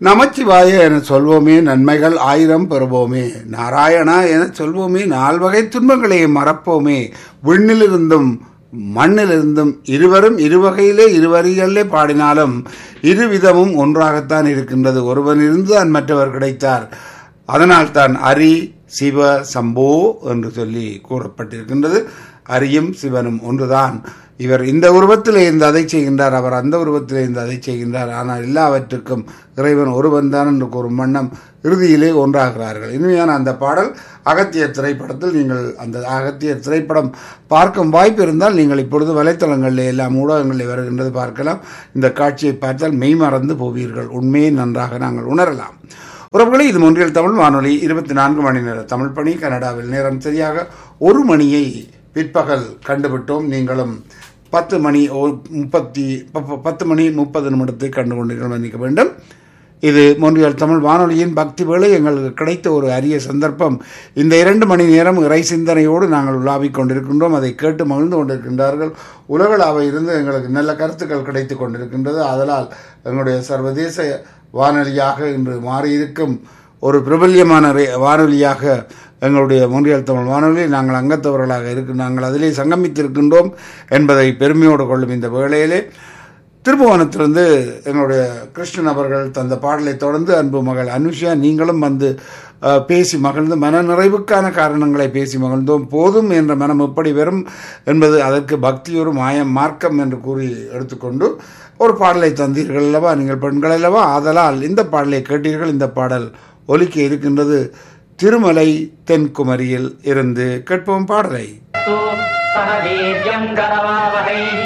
நமச்சிவாய என சொல்வோமே நன்மைகள் ஆயிரம் பெறுவோமே நாராயணா என சொல்வோமே நால்வகை துன்பங்களை மறப்போமே விண்ணிலிருந்தும் மண்ணிலிருந்தும் இருவரும் இருவகையிலே இருவரிகளிலே பாடினாலும் இருவிதமும் ஒன்றாகத்தான் இருக்கின்றது ஒருவன் இருந்துதான் மற்றவர் கிடைத்தார் அதனால் தான் அரி சிவ சம்போ என்று சொல்லி கூறப்பட்டிருக்கின்றது அரியும் சிவனும் ஒன்றுதான் இவர் இந்த உருவத்திலே இருந்து அதை செய்கின்றார் அவர் அந்த உருவத்திலே இருந்து அதை செய்கின்றார் ஆனால் எல்லாவற்றுக்கும் இறைவன் ஒருவன் தான் என்று கூறும் வண்ணம் இறுதியிலே ஒன்றாகிறார்கள் இனிமையான அந்த பாடல் அகத்தியர் திரைப்படத்தில் நீங்கள் அந்த அகத்தியர் திரைப்படம் பார்க்கும் வாய்ப்பு இருந்தால் நீங்கள் இப்பொழுது வலைத்தளங்களில் எல்லாம் ஊடகங்களில் வருகின்றது பார்க்கலாம் இந்த காட்சியை பார்த்தால் மெய்மறந்து போவீர்கள் உண்மையை நன்றாக நாங்கள் உணரலாம் உறவுகளே இது ஒன்றியல் தமிழ் வானொலி இருபத்தி நான்கு மணி நேர தமிழ் பணி கனடாவில் நேரம் சரியாக ஒரு மணியை பிற்பகல் கண்டுவிட்டோம் நீங்களும் பத்து மணி ஓ- முப்பத்தி ப- பத்து மணி முப்பது நிமிடத்தை கண்டு கொண்டீர்கள் மன்னிக்க வேண்டும் இது மொன்றியல் தமிழ் வானொலியின் பக்தி வேளை எங்களுக்கு கிடைத்த ஒரு அரிய சந்தர்ப்பம் இந்த இரண்டு மணி நேரம் இறை சிந்தனையோடு நாங்கள் உலாவிக் கொண்டிருக்கின்றோம் அதை கேட்டு மகிழ்ந்து கொண்டிருக்கின்றார்கள் உலகளாவை இருந்து எங்களுக்கு நல்ல கருத்துக்கள் கிடைத்து கொண்டிருக்கின்றது அதனால் எங்களுடைய சர்வதேச வானொலியாக இன்று மாறியிருக்கும் ஒரு பிரபல்யமான ரே- வானொலியாக எங்களுடைய மொன்றியல் தமிழ் வானொலி நாங்கள் அங்கத்தவர்களாக இருக்கு நாங்கள் அதிலே சங்கமித்திருக்கின்றோம் என்பதை பெருமையோடு கொள்ளும் இந்த வேளையிலே திருப்புவனத்திலிருந்து எங்களுடைய கிருஷ்ணன் அவர்கள் தந்த பாடலை தொடர்ந்து அன்பு மகள் அனுஷா நீங்களும் வந்து அஹ், பேசி மகிழ்ந்து மன நிறைவுக்கான காரணங்களை பேசி மகிழ்ந்தோம் போதும் என்ற மனம் எப்படி வரும் என்பது அதற்கு பக்தி ஒரு மாயம் மார்க்கம் என்று கூறி எடுத்துக்கொண்டு ஒரு பாடலை தந்தீர்கள் அல்லவா நீங்கள் பெண்கள் அல்லவா ஆதலால் இந்த பாடலை கேட்டீர்கள் இந்த பாடல் ஒலிக்க இருக்கின்றது திருமலை தென்குமரியில் இருந்து கேட்போம் பாடலை तु सह वीर्यम् करवावहै